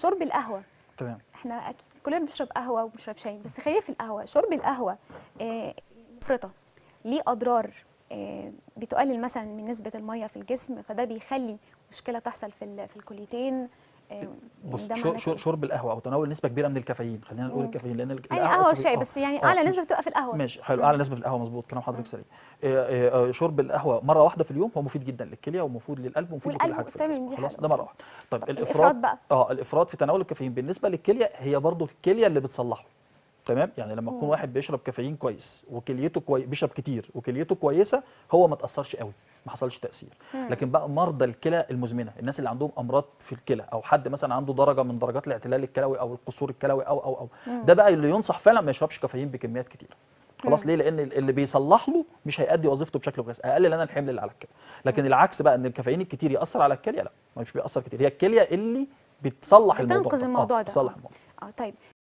شرب القهوه تمام احنا اكيد كلنا بنشرب قهوه وبنشرب شاي بس خلينا في القهوه شرب القهوه آه، مفرطه ليه اضرار آه، بتقلل مثلا من نسبه الميه في الجسم فده بيخلي مشكله تحصل في ال- في الكليتين آه، بص ده شو معناه شو كده. شرب القهوه او تناول نسبه كبيره من الكافيين خلينا نقول مم. الكافيين لان ال- يعني القهوة قهوه الكافيين- وشاي آه. بس يعني آه، اعلى مش- نسبه بتبقى في القهوه ماشي حلو مم. اعلى نسبه في القهوه مظبوط كلام حضرتك سليم آه، آه، آه، شرب القهوه مره واحده في اليوم هو مفيد جدا للكليه ومفيد للقلب ومفيد لكل والقلب حاجه في تمام، الجسم دي خلاص حاجة ده مره أوكي. واحده طيب طب الافراط الإفراط بقى؟ اه الافراط في تناول الكافيين بالنسبه للكليه هي برضو الكليه اللي بتصلحه تمام يعني لما يكون مم. واحد بيشرب كافيين كويس وكليته كويس بيشرب كتير وكليته كويسه هو ما تاثرش قوي ما حصلش تاثير مم. لكن بقى مرضى الكلى المزمنه الناس اللي عندهم امراض في الكلى او حد مثلا عنده درجه من درجات الاعتلال الكلوي او القصور الكلوي او او او مم. ده بقى اللي ينصح فعلا ما يشربش كافيين بكميات كتير خلاص مم. ليه لان اللي بيصلح له مش هيأدي وظيفته بشكل كويس اقلل انا الحمل اللي على الكلى لكن العكس بقى ان الكافيين الكتير ياثر على الكليه لا مش بيأثر كتير هي الكليه اللي بتصلح الموضوع بتنقذ ده. الموضوع آه ده. بتصلح آه. الموضوع اه طيب